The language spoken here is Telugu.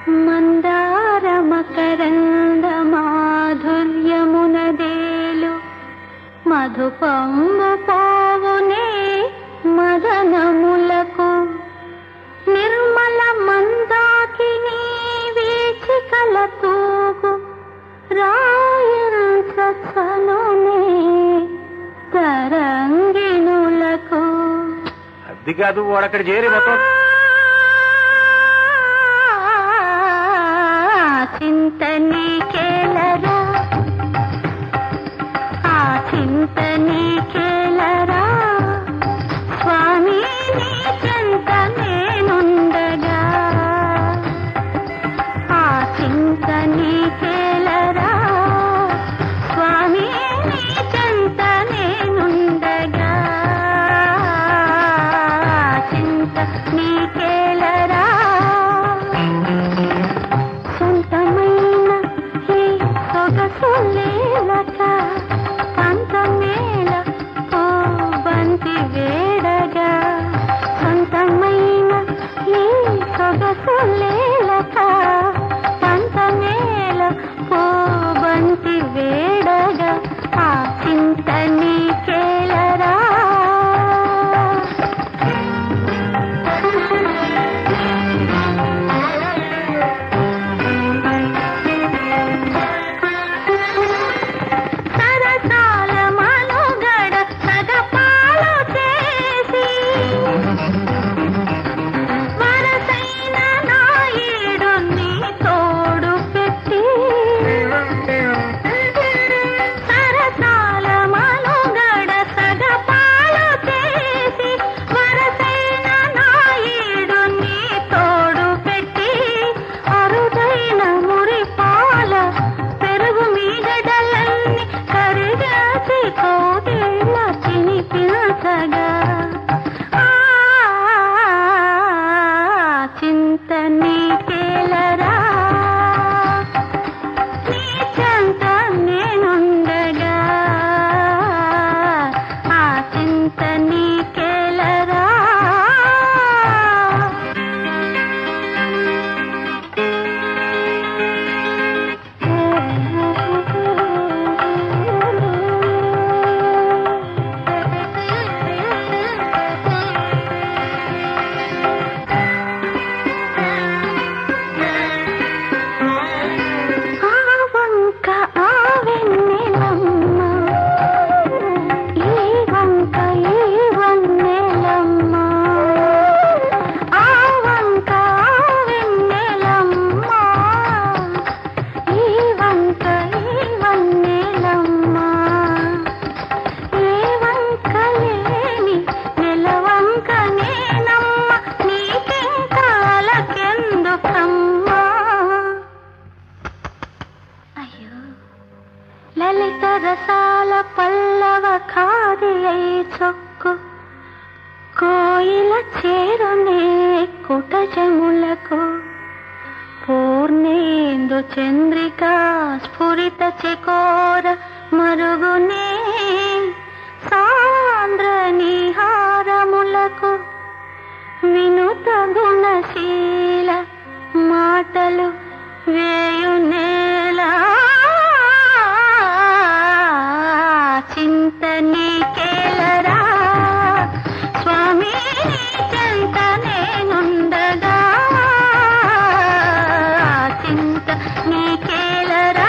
మందార మకరంద మాధుర్యమునదేలు మధుపంబు పోవునే మదనములకు నిర్మల మందాకిని వీచికల తూగు రాయించనునే తరంగిణులకు అది కాదు వాడు అక్కడ చేరి మొత్తం చింత నీకేలరా ఆ చింత నీకేలరా స్వామి నీ చెంత నేనుండగా ఆ చింత నీకేలరా స్వామి నీ చెంత నేనుండగా చింత నీకేలరా సొంతమైన ఈ సొగసు లేలక పంతమేళ ఓ బంతి వేడగా సొంతమైన ఈ సొగసు లేలక పంతమేళ ఓ బంతి వేడగా ఆ చింత నీకేలరా సరసాల మనుగడ సగపాలు చేసి వరసైన నాయుడు నీ తోడు పెట్టి సరసాల మనుగడ సగపాలు చేసి వరసైన నాయుడు నీ తోడు పెట్టి అరుదైన మురిపాల పెరుగు మీగడలన్నీ కరిగాచి కోటేళ్ళ చినిపించగా ఆ చింత నీకేలరా నీ చెంత నేనుండగా ఆ చింత నీకేలరా ఆ వంక ఆ వెన్నెలమ్మ ఈ వంక ఈ వన్నెలమ్మ ఆ వంక ఆ వెన్నెలమ్మ ఈ వంక ఈ వన్నెలమ్మ ఏ వంక లేని నెలవంక నేనమ్మ నీకింక అలకెందుకమ్మా అయ్యో లలిత రసాల పల్లవ ఖాది అయి చొక్కు కోయిల చేరునే కుటజములకు పూర్ణేందు చంద్రిక స్ఫురిత చకోర మరుగునే సాంద్ర నిహారములకు వినుత గుణశీల మాటలు వేయునేలా చింత నీకేలరా స్వామి నీ చెంత నేనుండగా చింత నీకేలరా